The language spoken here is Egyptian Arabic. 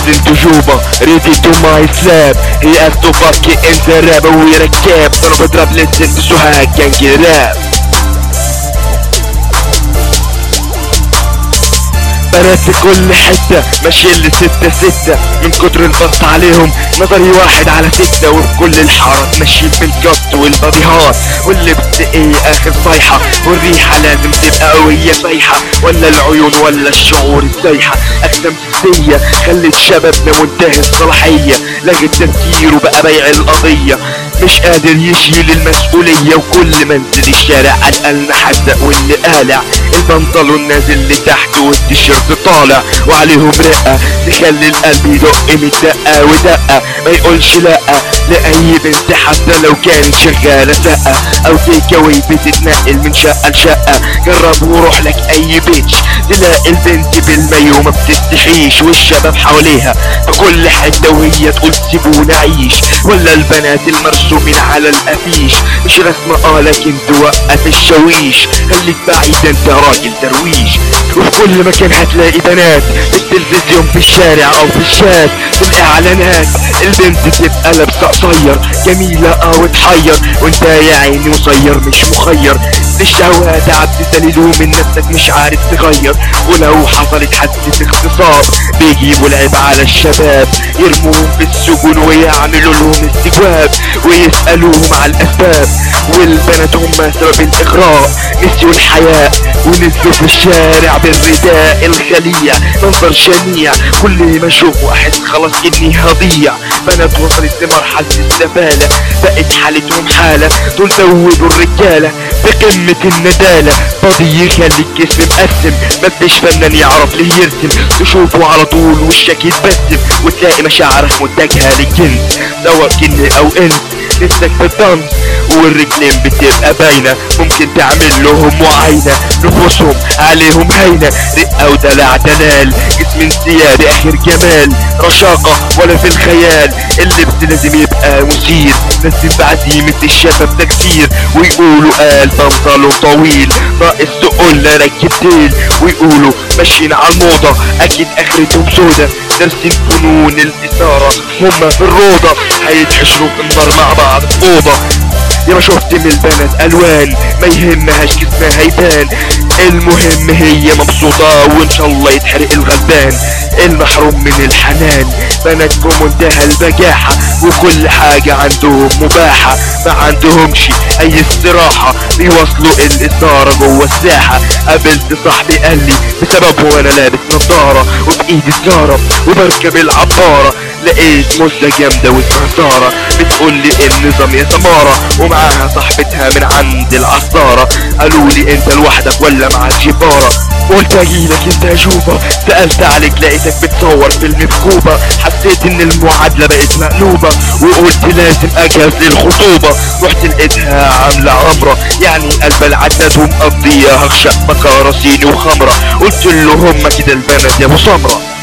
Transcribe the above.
listen to Juba ready to my slap he has to fuck it in the rap ويركب انا بضرب listen to سوهاج جانجي راب بنات في كل حتة ماشيين لستة ستة من كتر الضغط عليهم نظري واحد على ستة وفي كل الحارات ماشيين بالجط والبابيهات واللبس ايه اخر صيحة والريحة لازم تبقى قوية صيحة ولا العيون ولا الشعور السايحة اقسم سية خلت شبابنا منتهي الصلاحية لغى التفكير وبقى بيع القضية مش قادر يشيل المسؤولية وكل ما انزل الشارع قلقان محزق واللي قالع البنطلون نازل لتحت والتيشيرت طالع وعليهم رقة تخلي القلب يدق من دقة ودقة ما يقولش لأ لأي بنت حتى لو كانت شغالة سقة أو تيكاوي بتتنقل من شقة لشقة جرب وروح لك أي بيتش تلاقي البنت بالمايو ما بتستحيش والشباب حواليها في كل حتة وهي تقول سيبوني أعيش ولا البنات المرسومين على الأفيش مش رسمة اه لكن توقف الشويش خليك بعيد انت راجل درويش وفي كل مكان هتلاقي بنات في التلفزيون في الشارع او في الشات في الاعلانات البنت تبقى لابسه قصير جميلة اه وتحير وانت يا عيني قصير مش مخير للشهوات عبد دليل ومن نفسك مش عارف تغير ولو حصلت حادثة اغتصاب بيجيبوا العيب على الشباب يرموهم في السجون ويعملوا لهم استجواب ويسألوهم على الأسباب والبنات هم سبب الإغراء نسيوا الحياء ونزلوا في الشارع بالرداء الخليع منظر شنيع كل ما اشوفه احس خلاص اني هضيع بنات وصلت لمرحلة السفالة بقت حالتهم حالة دول زودوا الرجالة بقمة الندالة فاضي يخلي الجسم مقسم مفيش فنان يعرف ليه يرسم تشوفه على طول وشك يتبسم وتلاقي مشاعرك متجهة للجنس سواء كن او انس نفسك في الدنس والرجلين بتبقى باينة ممكن تعمل لهم معاينة نفوسهم عليهم هاينة رقة ودلع دلال جسم انسيابي اخر جمال رشاقة ولا في الخيال اللبس لازم يبقى مثير لازم بعزيمة الشباب تكسير ويقولوا قال بنطلون طويل ناقص تقول ركب تيل ويقولوا ماشيين على الموضة اكيد اخرتهم سودا دارسين فنون الاثارة هما في الروضة هيتحشروا في النار مع بعض في اوضة يا ما شفت من البنات الوان ما يهمهاش جسمها يبان المهم هي مبسوطة وان شاء الله يتحرق الغلبان المحروم من الحنان بنات في منتهى البجاحة وكل حاجة عندهم مباحة ما عندهمش اي استراحة بيوصلوا الاثارة جوه الساحة قابلت صاحبي قال لي بسببه وانا لابس نضارة وبايدي سجارة وبركب العبارة لقيت مزة جامدة واسمها سارة بتقول لي النظام يا سمارة ومعاها صاحبتها من عند العصارة قالوا لي انت لوحدك ولا معاك جبارة قلت اجيلك انت يا جوبة سألت عليك لقيتك بتصور فيلم في كوبا حسيت ان المعادلة بقت مقلوبة وقلت لازم اجهز للخطوبة رحت لقيتها عاملة عمرة يعني قلب العداد ومقضيها غشاء بكارة صيني وخمرة قلت له هما كده البنات يا ابو سمرة